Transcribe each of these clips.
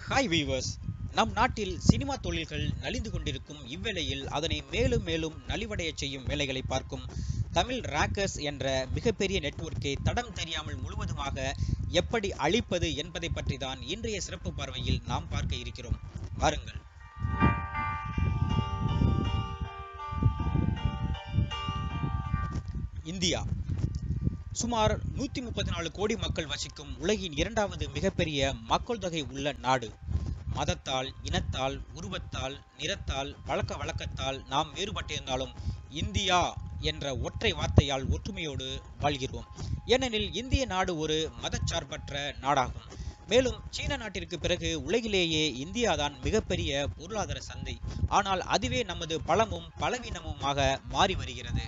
hi viewers நம் நாட்டில் cinema தொழில்கள் நலிந்து கொண்டிருக்கும் இவ்வேளையில் அதனை மேலும் மேலும் நலிவடையச் செய்யும் வேலைகளை பார்க்கும் தமிழ் ராக்கர்ஸ் என்ற மிகப்பெரிய நெட்வொர்க்கை தடம் தெரியாமல் முழுவதுமாக எப்படி அழிப்பது என்பதை பற்றி தான் இன்றைய சிறப்பு பார்வையில் நாம் பார்க்க இருக்கிறோம் வாருங்கள் இந்தியா சுமார் நூத்தி முப்பத்தி நாலு கோடி மக்கள் வசிக்கும் உலகின் இரண்டாவது மிகப்பெரிய மக்கள் தொகை உள்ள நாடு மதத்தால் இனத்தால் உருவத்தால் நிறத்தால் பழக்க வழக்கத்தால் நாம் வேறுபட்டிருந்தாலும் இந்தியா என்ற ஒற்றை வார்த்தையால் ஒற்றுமையோடு வாழ்கிறோம் ஏனெனில் இந்திய நாடு ஒரு மதச்சார்பற்ற நாடாகும் மேலும் சீன நாட்டிற்கு பிறகு உலகிலேயே இந்தியாதான் மிகப்பெரிய பொருளாதார சந்தை ஆனால் அதுவே நமது பலமும் பலவீனமுமாக மாறி வருகிறது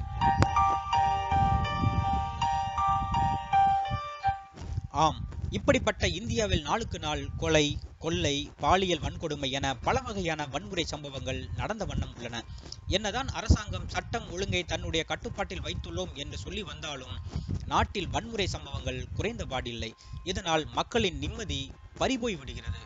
ஆம் இப்படிப்பட்ட இந்தியாவில் நாளுக்கு நாள் கொலை கொள்ளை பாலியல் வன்கொடுமை என பல வகையான வன்முறை சம்பவங்கள் நடந்த வண்ணம் உள்ளன என்னதான் அரசாங்கம் சட்டம் ஒழுங்கை தன்னுடைய கட்டுப்பாட்டில் வைத்துள்ளோம் என்று சொல்லி வந்தாலும் நாட்டில் வன்முறை சம்பவங்கள் குறைந்தபாடில்லை இதனால் மக்களின் நிம்மதி பறிபோய் விடுகிறது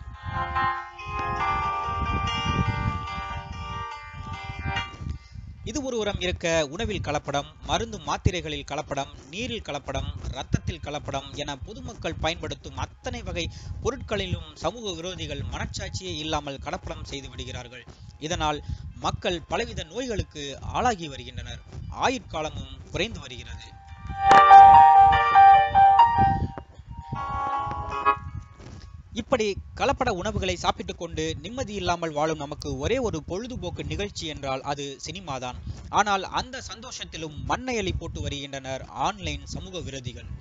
இது ஒரு உரம் இருக்க உணவில் கலப்படம் மருந்து மாத்திரைகளில் கலப்படம் நீரில் கலப்படம் இரத்தத்தில் கலப்படம் என பொதுமக்கள் பயன்படுத்தும் அத்தனை வகை பொருட்களிலும் சமூக விரோதிகள் மனச்சாட்சியே இல்லாமல் கலப்படம் செய்து விடுகிறார்கள் இதனால் மக்கள் பலவித நோய்களுக்கு ஆளாகி வருகின்றனர் ஆயுட்காலமும் குறைந்து வருகிறது இப்படி கலப்பட உணவுகளை சாப்பிட்டுக் கொண்டு நிம்மதி இல்லாமல் வாழும் நமக்கு ஒரே ஒரு பொழுதுபோக்கு நிகழ்ச்சி என்றால் அது சினிமாதான் ஆனால் அந்த சந்தோஷத்திலும் மண்ணையலி போட்டு வருகின்றனர் ஆன்லைன் சமூக விரோதிகள்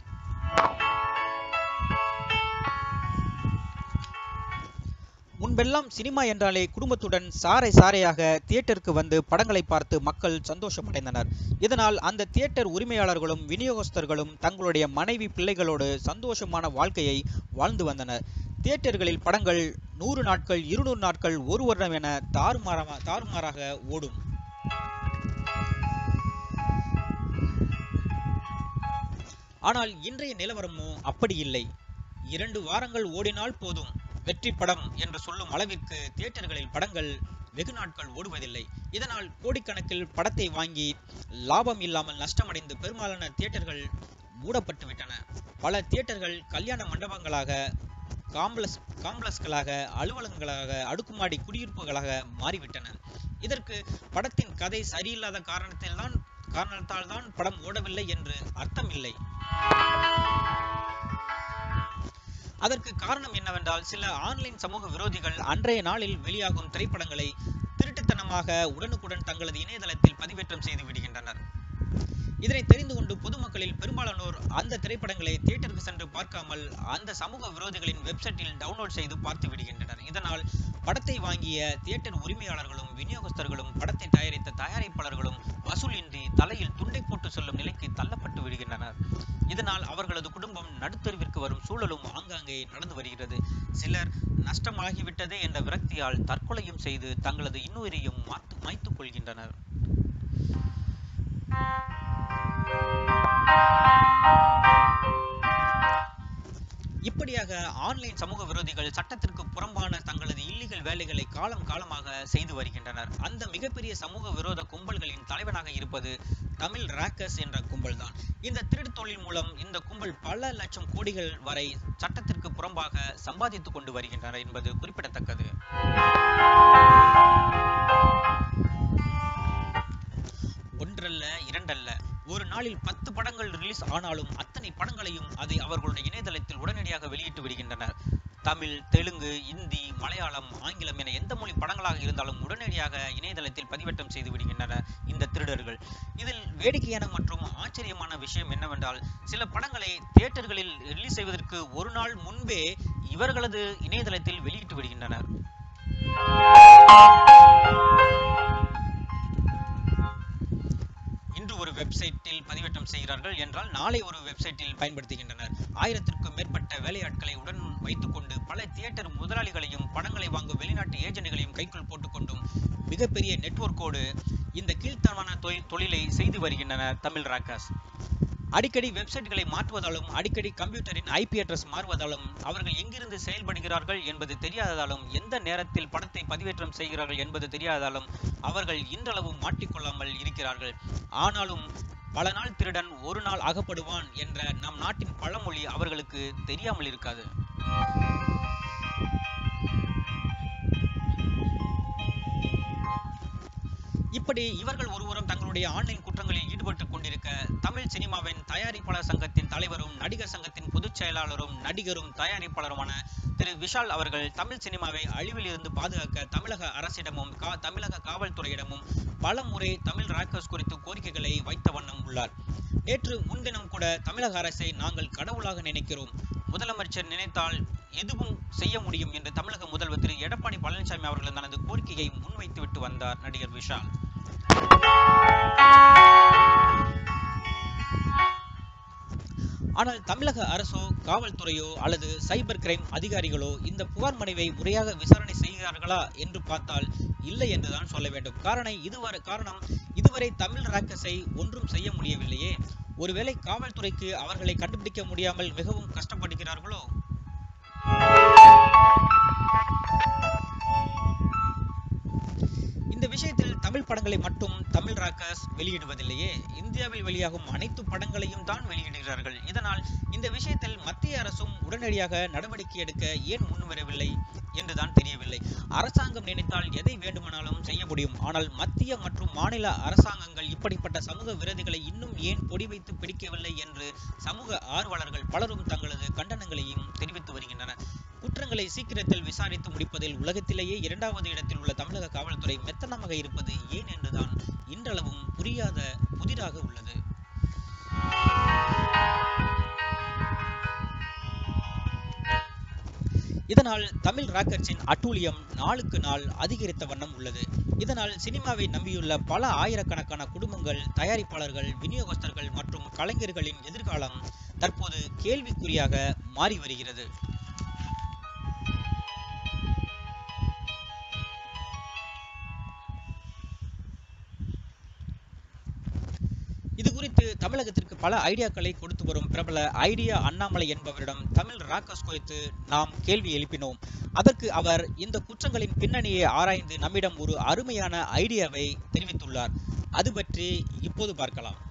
முன்பெல்லாம் சினிமா என்றாலே குடும்பத்துடன் சாறை சாறையாக தியேட்டருக்கு வந்து படங்களை பார்த்து மக்கள் சந்தோஷமடைந்தனர் இதனால் அந்த தியேட்டர் உரிமையாளர்களும் விநியோகஸ்தர்களும் தங்களுடைய மனைவி பிள்ளைகளோடு சந்தோஷமான வாழ்க்கையை வாழ்ந்து வந்தனர் தியேட்டர்களில் படங்கள் நூறு நாட்கள் இருநூறு நாட்கள் ஒரு வருடம் என தாறுமாறாக தாறுமாறாக ஓடும் ஆனால் இன்றைய நிலவரமோ அப்படி இல்லை இரண்டு வாரங்கள் ஓடினால் போதும் வெற்றி படம் என்று சொல்லும் அளவிற்கு தியேட்டர்களில் படங்கள் வெகு நாட்கள் ஓடுவதில்லை இதனால் கோடிக்கணக்கில் படத்தை வாங்கி லாபம் இல்லாமல் நஷ்டமடைந்து பெரும்பாலான தியேட்டர்கள் மூடப்பட்டு விட்டன பல தியேட்டர்கள் கல்யாண மண்டபங்களாக காம்ப்ளஸ் காம்ப்ளெக்ஸ்களாக அலுவலகங்களாக அடுக்குமாடி குடியிருப்புகளாக மாறிவிட்டன இதற்கு படத்தின் கதை சரியில்லாத காரணத்தில் தான் காரணத்தால் தான் படம் ஓடவில்லை என்று அர்த்தம் இல்லை அதற்கு காரணம் என்னவென்றால் சில ஆன்லைன் சமூக விரோதிகள் அன்றைய நாளில் வெளியாகும் திரைப்படங்களை திருட்டுத்தனமாக உடனுக்குடன் தங்களது இணையதளத்தில் பதிவேற்றம் செய்து விடுகின்றனர் இதனை தெரிந்து கொண்டு பொதுமக்களில் பெரும்பாலானோர் அந்த திரைப்படங்களை தியேட்டருக்கு சென்று பார்க்காமல் அந்த சமூக விரோதிகளின் வெப்சைட்டில் டவுன்லோட் செய்து பார்த்து விடுகின்றனர் இதனால் படத்தை வாங்கிய தியேட்டர் உரிமையாளர்களும் விநியோகஸ்தர்களும் படத்தை தயாரித்த தயாரிப்பாளர்களும் வசூலின்றி தலையில் துண்டை போட்டு செல்லும் நிலைக்கு தள்ளப்பட்டு விடுகின்றனர் இதனால் அவர்களது குடும்பம் நடுத்தருவிற்கு வரும் சூழலும் ஆங்காங்கே நடந்து வருகிறது சிலர் நஷ்டமாகிவிட்டதே என்ற விரக்தியால் தற்கொலையும் செய்து தங்களது இன்னுயிரையும் மாத்து மாய்த்துக் கொள்கின்றனர் இப்படியாக ஆன்லைன் சமூக விரோதிகள் சட்டத்திற்கு புறம்பான தங்களது இல்லீகல் வேலைகளை காலம் காலமாக செய்து வருகின்றனர் அந்த மிகப்பெரிய சமூக விரோத கும்பல்களின் தலைவனாக இருப்பது தமிழ் ராக்கர்ஸ் என்ற கும்பல் தான் இந்த திருடு தொழில் மூலம் இந்த கும்பல் பல லட்சம் கோடிகள் வரை சட்டத்திற்கு புறம்பாக சம்பாதித்துக் கொண்டு வருகின்றனர் என்பது குறிப்பிடத்தக்கது ஒன்றல்ல இரண்டல்ல ஒரு நாளில் பத்து படங்கள் ரிலீஸ் ஆனாலும் அத்தனை படங்களையும் அதை அவர்களுடைய இணையதளத்தில் உடனடியாக வெளியிட்டு விடுகின்றனர் தமிழ் தெலுங்கு இந்தி மலையாளம் ஆங்கிலம் என எந்த மொழி படங்களாக இருந்தாலும் உடனடியாக இணையதளத்தில் பதிவேற்றம் செய்து விடுகின்றனர் இந்த திருடர்கள் இதில் வேடிக்கையான மற்றும் ஆச்சரியமான விஷயம் என்னவென்றால் சில படங்களை தியேட்டர்களில் ரிலீஸ் செய்வதற்கு ஒரு நாள் முன்பே இவர்களது இணையதளத்தில் வெளியிட்டு விடுகின்றனர் இன்று ஒரு வெப்சைட்டில் பதிவேற்றம் செய்கிறார்கள் என்றால் நாளை ஒரு வெப்சைட்டில் பயன்படுத்துகின்றனர் ஆயிரத்திற்கும் மேற்பட்ட வேலையாட்களை உடன் வைத்துக்கொண்டு பல தியேட்டர் முதலாளிகளையும் படங்களை வாங்கும் வெளிநாட்டு ஏஜென்ட்களையும் கைக்குள் போட்டுக்கொண்டும் மிகப்பெரிய நெட்வொர்க்கோடு இந்த கீழ்த்தனமான தொழில் தொழிலை செய்து வருகின்றனர் தமிழ் ராக்கர்ஸ் அடிக்கடி வெப்சைட்களை மாற்றுவதாலும் அடிக்கடி கம்ப்யூட்டரின் ஐபி அட்ரஸ் மாறுவதாலும் அவர்கள் எங்கிருந்து செயல்படுகிறார்கள் என்பது தெரியாததாலும் எந்த நேரத்தில் படத்தை பதிவேற்றம் செய்கிறார்கள் என்பது தெரியாததாலும் அவர்கள் இன்றளவும் மாட்டிக்கொள்ளாமல் இருக்கிறார்கள் ஆனாலும் பல நாள் திருடன் ஒரு நாள் அகப்படுவான் என்ற நம் நாட்டின் பழமொழி அவர்களுக்கு தெரியாமல் இருக்காது இப்படி இவர்கள் ஒருவரும் தங்களுடைய ஆன்லைன் குற்றங்களில் ஈடுபட்டுக் கொண்டிருக்க தமிழ் சினிமாவின் தயாரிப்பாளர் சங்கத்தின் தலைவரும் நடிகர் சங்கத்தின் பொதுச் செயலாளரும் நடிகரும் தயாரிப்பாளருமான திரு விஷால் அவர்கள் தமிழ் சினிமாவை அழிவில் இருந்து பாதுகாக்க தமிழக அரசிடமும் கா தமிழக காவல்துறையிடமும் பல முறை தமிழ் ராக்கர்ஸ் குறித்து கோரிக்கைகளை வைத்த வண்ணம் உள்ளார் நேற்று முன்தினம் கூட தமிழக அரசை நாங்கள் கடவுளாக நினைக்கிறோம் முதலமைச்சர் நினைத்தால் எதுவும் செய்ய முடியும் என்று தமிழக முதல்வர் திரு எடப்பாடி பழனிசாமி அவர்கள் தனது கோரிக்கையை முன்வைத்துவிட்டு வந்தார் நடிகர் விஷால் ஆனால் தமிழக அரசோ காவல்துறையோ அல்லது சைபர் கிரைம் அதிகாரிகளோ இந்த புகார் மனுவை முறையாக விசாரணை செய்கிறார்களா என்று பார்த்தால் இல்லை என்றுதான் சொல்ல வேண்டும் காரணம் இதுவரை காரணம் இதுவரை தமிழ் ராக்கஸை ஒன்றும் செய்ய முடியவில்லையே ஒருவேளை காவல்துறைக்கு அவர்களை கண்டுபிடிக்க முடியாமல் மிகவும் கஷ்டப்படுகிறார்களோ இந்த விஷயத்தில் தமிழ் படங்களை மட்டும் தமிழ் ராக்கர்ஸ் வெளியிடுவதில்லையே இந்தியாவில் வெளியாகும் அனைத்து படங்களையும் தான் வெளியிடுகிறார்கள் இதனால் இந்த விஷயத்தில் மத்திய அரசும் உடனடியாக நடவடிக்கை எடுக்க ஏன் முன்வரவில்லை என்றுதான் தெரியவில்லை அரசாங்கம் நினைத்தால் எதை வேண்டுமானாலும் செய்ய முடியும் ஆனால் மத்திய மற்றும் மாநில அரசாங்கங்கள் இப்படிப்பட்ட சமூக விரோதிகளை இன்னும் ஏன் பொடி வைத்து பிடிக்கவில்லை என்று சமூக ஆர்வலர்கள் பலரும் தங்களது கண்டனங்களையும் தெரிவித்து வருகின்றனர் குற்றங்களை சீக்கிரத்தில் விசாரித்து முடிப்பதில் உலகத்திலேயே இரண்டாவது இடத்தில் உள்ள தமிழக காவல்துறை மெத்தனமாக இருப்பது ஏன் என்றுதான் இன்றளவும் புரியாத புதிராக உள்ளது இதனால் தமிழ் ராக்கர்ஸின் அட்டூழியம் நாளுக்கு நாள் அதிகரித்த வண்ணம் உள்ளது இதனால் சினிமாவை நம்பியுள்ள பல ஆயிரக்கணக்கான குடும்பங்கள் தயாரிப்பாளர்கள் விநியோகஸ்தர்கள் மற்றும் கலைஞர்களின் எதிர்காலம் தற்போது கேள்விக்குறியாக மாறி வருகிறது இது குறித்து தமிழகத்திற்கு பல ஐடியாக்களை கொடுத்து வரும் பிரபல ஐடியா அண்ணாமலை என்பவரிடம் தமிழ் ராக்கர்ஸ் குறித்து நாம் கேள்வி எழுப்பினோம் அதற்கு அவர் இந்த குற்றங்களின் பின்னணியை ஆராய்ந்து நம்மிடம் ஒரு அருமையான ஐடியாவை தெரிவித்துள்ளார் அது பற்றி இப்போது பார்க்கலாம்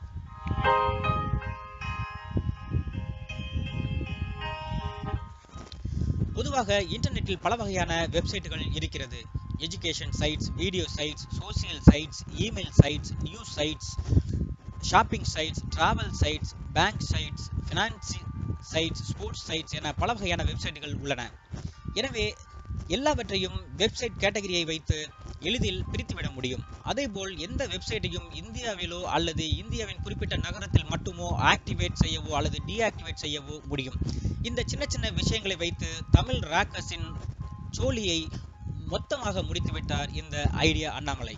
பொதுவாக இன்டர்நெட்டில் பல வகையான வெப்சைட்டுகள் இருக்கிறது education sites video sites social sites email sites news sites shopping sites travel sites bank sites finance sites sports sites என பல வகையான வெப்சைட்டுகள் உள்ளன எனவே எல்லாவற்றையும் வெப்சைட் கேட்டகரியை வைத்து எளிதில் பிரித்துவிட முடியும் அதேபோல் எந்த வெப்சைட்டையும் இந்தியாவிலோ அல்லது இந்தியாவின் குறிப்பிட்ட நகரத்தில் மட்டுமோ ஆக்டிவேட் செய்யவோ அல்லது டீஆக்டிவேட் செய்யவோ முடியும் இந்த சின்ன சின்ன விஷயங்களை வைத்து தமிழ் ராக்கர்ஸின் சோழியை மொத்தமாக முடித்துவிட்டார் இந்த ஐடியா அண்ணாமலை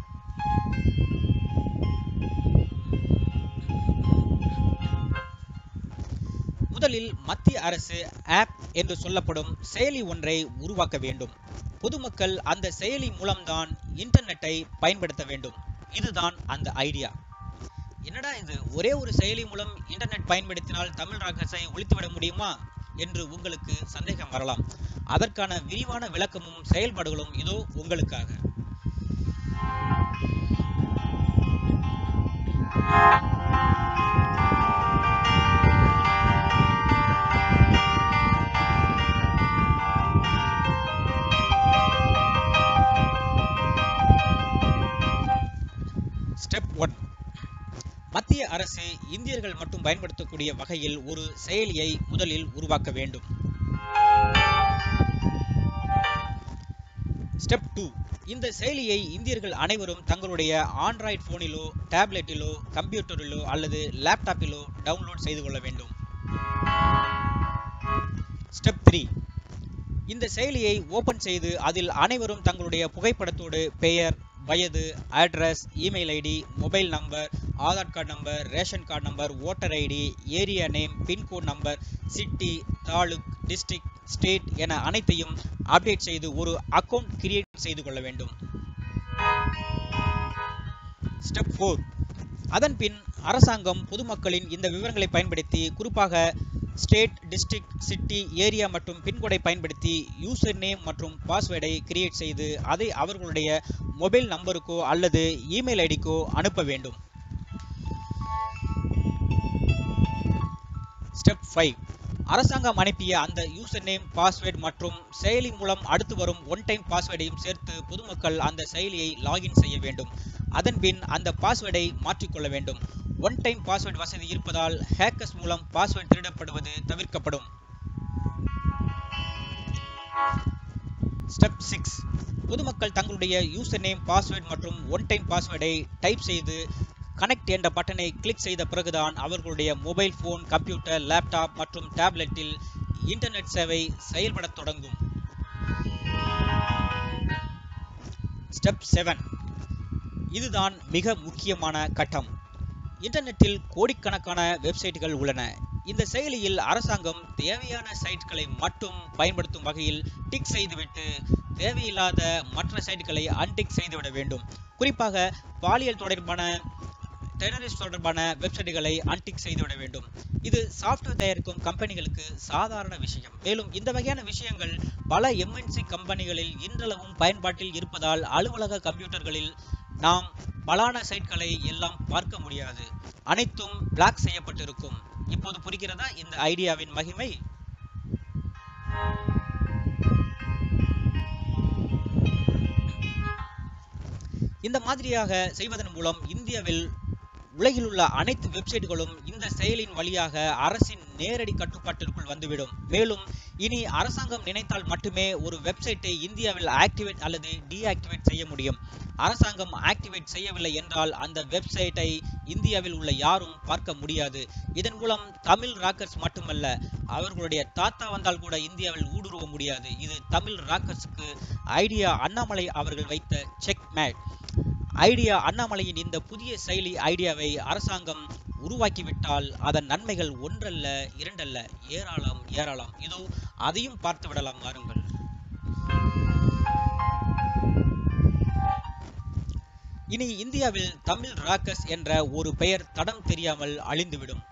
முதலில் மத்திய அரசு ஆப் என்று சொல்லப்படும் செயலி ஒன்றை உருவாக்க வேண்டும் பொதுமக்கள் அந்த செயலி மூலம்தான் இன்டர்நெட்டை பயன்படுத்த வேண்டும் இதுதான் அந்த ஐடியா என்னடா இது ஒரே ஒரு செயலி மூலம் இன்டர்நெட் பயன்படுத்தினால் தமிழ் ராக்கஸை ஒழித்துவிட முடியுமா என்று உங்களுக்கு சந்தேகம் வரலாம் அதற்கான விரிவான விளக்கமும் செயல்பாடுகளும் இதோ உங்களுக்காக ஸ்டெப் ஒன் மத்திய அரசு இந்தியர்கள் மட்டும் பயன்படுத்தக்கூடிய வகையில் ஒரு செயலியை முதலில் உருவாக்க வேண்டும் ஸ்டெப் டூ இந்த செயலியை இந்தியர்கள் அனைவரும் தங்களுடைய ஆண்ட்ராய்டு போனிலோ டேப்லெட்டிலோ கம்ப்யூட்டரிலோ அல்லது லேப்டாப்பிலோ டவுன்லோட் செய்து கொள்ள வேண்டும் ஸ்டெப் த்ரீ இந்த செயலியை ஓபன் செய்து அதில் அனைவரும் தங்களுடைய புகைப்படத்தோடு பெயர் வயது address email ID mobile number Aadhaar card number ration card number voter ID area name pincode number city taluk district state என அனைத்தையும் அப்டேட் செய்து ஒரு அக்கவுண்ட் கிரியேட் செய்து கொள்ள வேண்டும் ஸ்டெப் ஃபோர் அதன்பின் அரசாங்கம் பொதுமக்களின் இந்த விவரங்களை பயன்படுத்தி குறிப்பாக ஸ்டேட் டிஸ்ட்ரிக்ட் சிட்டி ஏரியா மற்றும் பின்கோடை பயன்படுத்தி யூசர் நேம் மற்றும் பாஸ்வேர்டை கிரியேட் செய்து அதை அவர்களுடைய மொபைல் நம்பருக்கோ அல்லது இமெயில் ஐடிக்கோ அனுப்ப வேண்டும் ஸ்டெப் ஃபைவ் அரசாங்கம் அனுப்பிய அந்த யூசர் நேம் பாஸ்வேர்டு மற்றும் செயலி மூலம் அடுத்து வரும் ஒன் டைம் பாஸ்வேர்டையும் சேர்த்து பொதுமக்கள் அந்த செயலியை லாகின் செய்ய வேண்டும் அதன்பின் அந்த பாஸ்வேர்டை மாற்றிக்கொள்ள வேண்டும் ஒன் டைம் பாஸ்வேர்டு வசதி இருப்பதால் ஹேக்கர்ஸ் மூலம் பாஸ்வேர்டு திருடப்படுவது தவிர்க்கப்படும் ஸ்டெப் சிக்ஸ் பொதுமக்கள் தங்களுடைய யூசர் நேம் பாஸ்வேர்டு மற்றும் ஒன் டைம் பாஸ்வேர்டை டைப் செய்து கனெக்ட் என்ற பட்டனை கிளிக் செய்த பிறகுதான் அவர்களுடைய மொபைல் போன் கம்ப்யூட்டர் லேப்டாப் மற்றும் டேப்லெட்டில் இன்டர்நெட் சேவை செயல்படத் தொடங்கும் ஸ்டெப் செவன் இதுதான் மிக முக்கியமான கட்டம் இன்டர்நெட்டில் கோடிக்கணக்கான வெப்சைட்டுகள் உள்ளன இந்த செயலியில் அரசாங்கம் தேவையான சைட்களை மட்டும் பயன்படுத்தும் வகையில் டிக் செய்துவிட்டு தேவையில்லாத மற்ற சைட்களை அன்டிக் செய்துவிட வேண்டும் குறிப்பாக பாலியல் தொடர்பான டெரரிஸ்ட் தொடர்பான வெப்சைட்டுகளை அன்டிக் செய்துவிட வேண்டும் இது சாஃப்ட்வேர் தயாரிக்கும் கம்பெனிகளுக்கு சாதாரண விஷயம் மேலும் இந்த வகையான விஷயங்கள் பல எம்என்சி கம்பெனிகளில் இன்றளவும் பயன்பாட்டில் இருப்பதால் அலுவலக கம்ப்யூட்டர்களில் நாம் பலான சைட்களை எல்லாம் பார்க்க முடியாது அனைத்தும் பிளாக் செய்யப்பட்டிருக்கும் இப்போது புரிகிறதா இந்த ஐடியாவின் மகிமை இந்த மாதிரியாக செய்வதன் மூலம் இந்தியாவில் உலகில் உள்ள அனைத்து வெப்சைட்டுகளும் இந்த செயலின் வழியாக அரசின் நேரடி கட்டுப்பாட்டிற்குள் வந்துவிடும் மேலும் இனி அரசாங்கம் நினைத்தால் மட்டுமே ஒரு வெப்சைட்டை இந்தியாவில் ஆக்டிவேட் அல்லது டீஆக்டிவேட் செய்ய முடியும் அரசாங்கம் ஆக்டிவேட் செய்யவில்லை என்றால் அந்த வெப்சைட்டை இந்தியாவில் உள்ள யாரும் பார்க்க முடியாது இதன் மூலம் தமிழ் ராக்கர்ஸ் மட்டுமல்ல அவர்களுடைய தாத்தா வந்தால் கூட இந்தியாவில் ஊடுருவ முடியாது இது தமிழ் ராக்கர்ஸுக்கு ஐடியா அண்ணாமலை அவர்கள் வைத்த செக் மேட் ஐடியா அண்ணாமலையின் இந்த புதிய செயலி ஐடியாவை அரசாங்கம் உருவாக்கிவிட்டால் அதன் நன்மைகள் ஒன்றல்ல இரண்டல்ல ஏராளம் ஏராளம் இதோ அதையும் பார்த்து விடலாம் வாருங்கள் இனி இந்தியாவில் தமிழ் ராக்கர்ஸ் என்ற ஒரு பெயர் தடம் தெரியாமல் அழிந்துவிடும்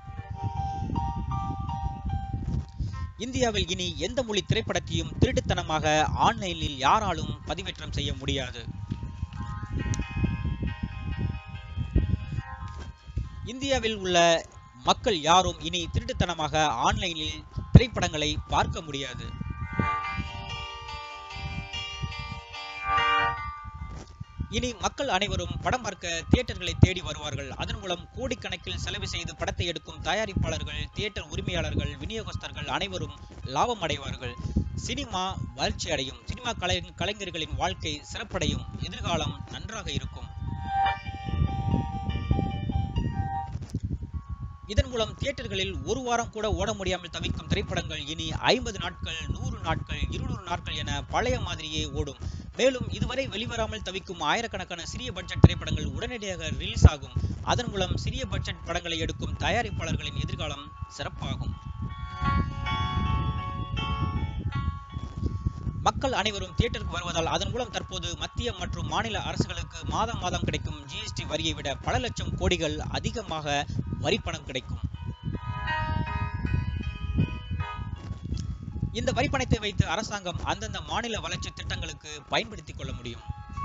இந்தியாவில் இனி எந்த மொழி திரைப்படத்தையும் திருட்டுத்தனமாக ஆன்லைனில் யாராலும் பதிவேற்றம் செய்ய முடியாது இந்தியாவில் உள்ள மக்கள் யாரும் இனி திருட்டுத்தனமாக ஆன்லைனில் திரைப்படங்களை பார்க்க முடியாது இனி மக்கள் அனைவரும் படம் பார்க்க தியேட்டர்களை தேடி வருவார்கள் அதன் மூலம் கோடிக்கணக்கில் செலவு செய்து படத்தை எடுக்கும் தயாரிப்பாளர்கள் தியேட்டர் உரிமையாளர்கள் விநியோகஸ்தர்கள் அனைவரும் லாபம் அடைவார்கள் சினிமா வளர்ச்சி அடையும் சினிமா கலை கலைஞர்களின் வாழ்க்கை சிறப்படையும் எதிர்காலம் நன்றாக இருக்கும் இதன் மூலம் தியேட்டர்களில் ஒரு வாரம் கூட ஓட முடியாமல் தவிக்கும் திரைப்படங்கள் இனி ஐம்பது நாட்கள் நூறு நாட்கள் இருநூறு நாட்கள் என பழைய மாதிரியே ஓடும் மேலும் இதுவரை வெளிவராமல் தவிக்கும் ஆயிரக்கணக்கான சிறிய பட்ஜெட் திரைப்படங்கள் உடனடியாக ரிலீஸ் ஆகும் அதன் மூலம் சிறிய பட்ஜெட் படங்களை எடுக்கும் தயாரிப்பாளர்களின் எதிர்காலம் சிறப்பாகும் மக்கள் அனைவரும் தியேட்டருக்கு வருவதால் அதன் மூலம் தற்போது மத்திய மற்றும் மாநில அரசுகளுக்கு மாதம் மாதம் கிடைக்கும் ஜிஎஸ்டி வரியை விட பல லட்சம் கோடிகள் அதிகமாக வரிப்பணம் கிடைக்கும் இந்த வரிப்பணத்தை வைத்து அரசாங்கம் அந்தந்த மாநில வளர்ச்சி திட்டங்களுக்கு பயன்படுத்திக் கொள்ள முடியும்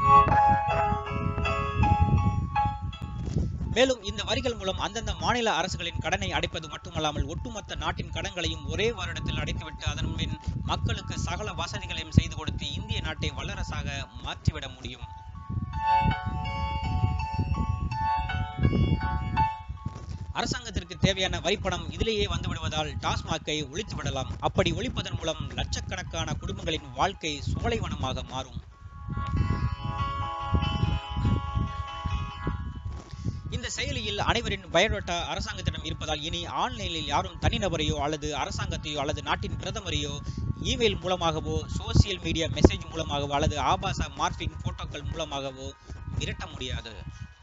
மேலும் இந்த வரிகள் மூலம் அந்தந்த மாநில அரசுகளின் கடனை அடைப்பது மட்டுமல்லாமல் ஒட்டுமொத்த நாட்டின் கடன்களையும் ஒரே வருடத்தில் அடைத்துவிட்டு அதன் பின் மக்களுக்கு சகல வசதிகளையும் செய்து கொடுத்து இந்திய நாட்டை வல்லரசாக மாற்றிவிட முடியும் அரசாங்கத்திற்கு தேவையான வரிப்பணம் இதிலேயே வந்து விடுவதால் டாஸ்மாகை ஒழித்து விடலாம் அப்படி ஒழிப்பதன் மூலம் லட்சக்கணக்கான குடும்பங்களின் வாழ்க்கை சோலைவனமாக மாறும் இந்த செயலியில் அனைவரின் பயோடேட்டா அரசாங்கத்திடம் இருப்பதால் இனி ஆன்லைனில் யாரும் தனிநபரையோ அல்லது அரசாங்கத்தையோ அல்லது நாட்டின் பிரதமரையோ இமெயில் மூலமாகவோ சோசியல் மீடியா மெசேஜ் மூலமாகவோ அல்லது ஆபாச மார்பிங் போட்டோக்கள் மூலமாகவோ மிரட்ட முடியாது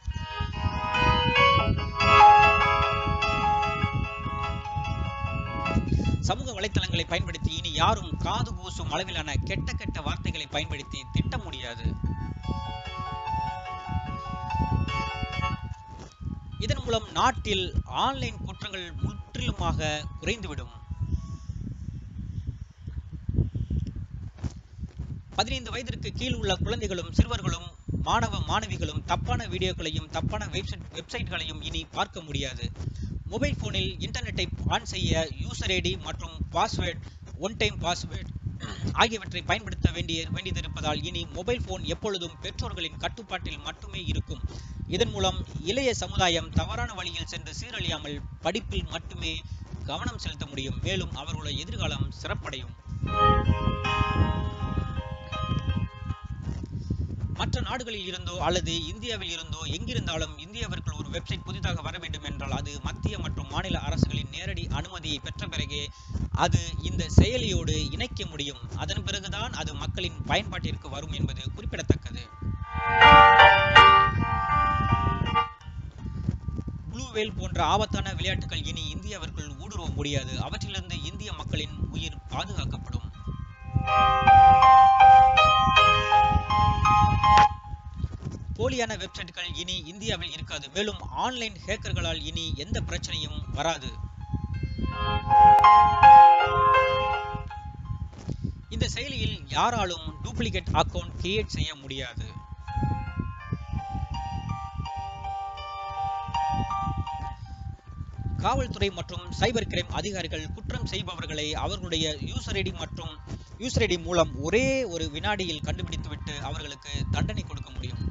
சமூக வலைத்தளங்களை பயன்படுத்தி இனி யாரும் காது கூசும் அளவிலான கெட்ட கெட்ட வார்த்தைகளை பயன்படுத்தி திட்ட முடியாது இதன் மூலம் நாட்டில் ஆன்லைன் குற்றங்கள் முற்றிலுமாக குறைந்துவிடும் பதினைந்து வயதிற்கு கீழ் உள்ள குழந்தைகளும் சிறுவர்களும் மாணவ மாணவிகளும் தப்பான வீடியோக்களையும் தப்பான வெப்சைட் வெப்சைட்களையும் இனி பார்க்க முடியாது மொபைல் போனில் இன்டர்நெட்டை ஆன் செய்ய யூசர் ஐடி மற்றும் பாஸ்வேர்ட் ஒன் டைம் பாஸ்வேர்ட் ஆகியவற்றை பயன்படுத்த வேண்டிய வேண்டியதிருப்பதால் இனி மொபைல் போன் எப்பொழுதும் பெற்றோர்களின் கட்டுப்பாட்டில் மட்டுமே இருக்கும் இதன் மூலம் இளைய சமுதாயம் தவறான வழியில் சென்று சீரழியாமல் படிப்பில் மட்டுமே கவனம் செலுத்த முடியும் மேலும் அவர்களுடைய எதிர்காலம் சிறப்படையும் மற்ற நாடுகளில் இருந்தோ அல்லது இந்தியாவில் இருந்தோ எங்கிருந்தாலும் இந்தியாவிற்குள் ஒரு வெப்சைட் புதிதாக வர வேண்டும் என்றால் அது மத்திய மற்றும் மாநில அரசுகளின் நேரடி அனுமதியை பெற்ற பிறகே அது இந்த செயலியோடு இணைக்க முடியும் அதன் பிறகுதான் அது மக்களின் பயன்பாட்டிற்கு வரும் என்பது குறிப்பிடத்தக்கது ப்ளூ வேல் போன்ற ஆபத்தான விளையாட்டுகள் இனி இந்தியாவிற்குள் ஊடுருவ முடியாது அவற்றிலிருந்து இந்திய மக்களின் உயிர் பாதுகாக்கப்படும் போலியான வெப்சைட்டுகள் இனி இந்தியாவில் இருக்காது மேலும் ஆன்லைன் ஹேக்கர்களால் இனி எந்த பிரச்சனையும் வராது இந்த செயலியில் யாராலும் டூப்ளிகேட் அக்கவுண்ட் கிரியேட் செய்ய முடியாது காவல்துறை மற்றும் சைபர் கிரைம் அதிகாரிகள் குற்றம் செய்பவர்களை அவர்களுடைய யூசர் ஐடி மற்றும் யூசர் ஐடி மூலம் ஒரே ஒரு வினாடியில் கண்டுபிடித்துவிட்டு அவர்களுக்கு தண்டனை கொடுக்க முடியும்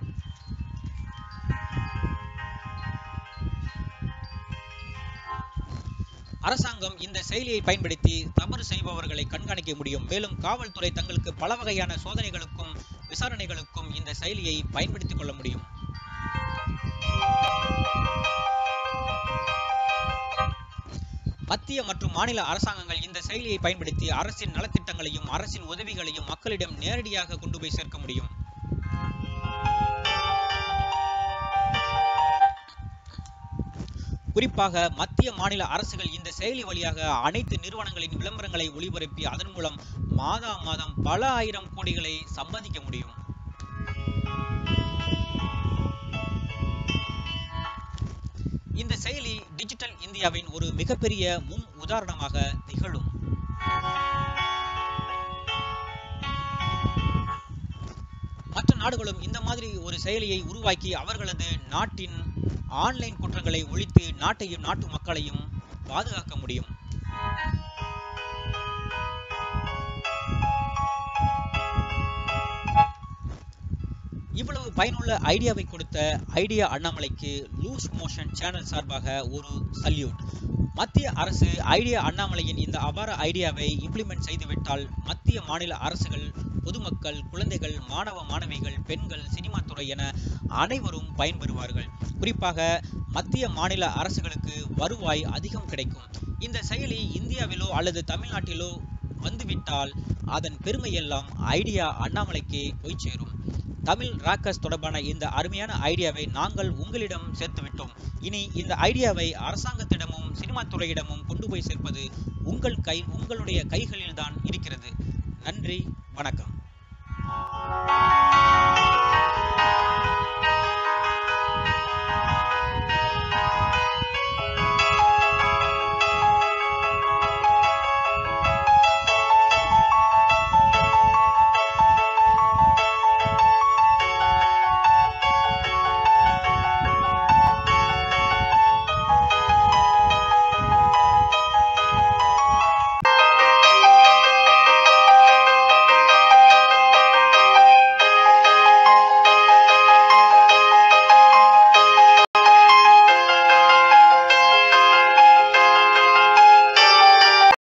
அரசாங்கம் இந்த செயலியை பயன்படுத்தி தவறு செய்பவர்களை கண்காணிக்க முடியும் மேலும் காவல்துறை தங்களுக்கு பல வகையான சோதனைகளுக்கும் விசாரணைகளுக்கும் இந்த செயலியை பயன்படுத்திக் கொள்ள முடியும் மத்திய மற்றும் மாநில அரசாங்கங்கள் இந்த செயலியை பயன்படுத்தி அரசின் நலத்திட்டங்களையும் அரசின் உதவிகளையும் மக்களிடம் நேரடியாக கொண்டு போய் சேர்க்க முடியும் குறிப்பாக மத்திய மாநில அரசுகள் இந்த செயலி வழியாக அனைத்து நிறுவனங்களின் விளம்பரங்களை ஒளிபரப்பி அதன் மூலம் மாதா மாதம் பல ஆயிரம் கோடிகளை சம்பாதிக்க முடியும் இந்த செயலி டிஜிட்டல் இந்தியாவின் ஒரு மிகப்பெரிய முன் உதாரணமாக திகழும் மற்ற நாடுகளும் இந்த மாதிரி ஒரு செயலியை உருவாக்கி அவர்களது நாட்டின் ஆன்லைன் குற்றங்களை ஒழித்து நாட்டையும் நாட்டு மக்களையும் பாதுகாக்க முடியும் இவ்வளவு பயனுள்ள ஐடியாவை கொடுத்த ஐடியா அண்ணாமலைக்கு லூஸ் மோஷன் சேனல் சார்பாக ஒரு சல்யூட் மத்திய அரசு ஐடியா அண்ணாமலையின் இந்த அபார ஐடியாவை இம்ப்ளிமெண்ட் செய்துவிட்டால் மத்திய மாநில அரசுகள் பொதுமக்கள் குழந்தைகள் மாணவ மாணவிகள் பெண்கள் சினிமா துறை என அனைவரும் பயன்பெறுவார்கள் குறிப்பாக மத்திய மாநில அரசுகளுக்கு வருவாய் அதிகம் கிடைக்கும் இந்த செயலி இந்தியாவிலோ அல்லது தமிழ்நாட்டிலோ வந்துவிட்டால் அதன் பெருமையெல்லாம் ஐடியா அண்ணாமலைக்கே போய் சேரும் தமிழ் ராக்கர்ஸ் தொடர்பான இந்த அருமையான ஐடியாவை நாங்கள் உங்களிடம் சேர்த்து விட்டோம் இனி இந்த ஐடியாவை அரசாங்கத்திடமும் சினிமா துறையிடமும் கொண்டு போய் சேர்ப்பது உங்கள் கை உங்களுடைய கைகளில்தான் இருக்கிறது நன்றி வணக்கம்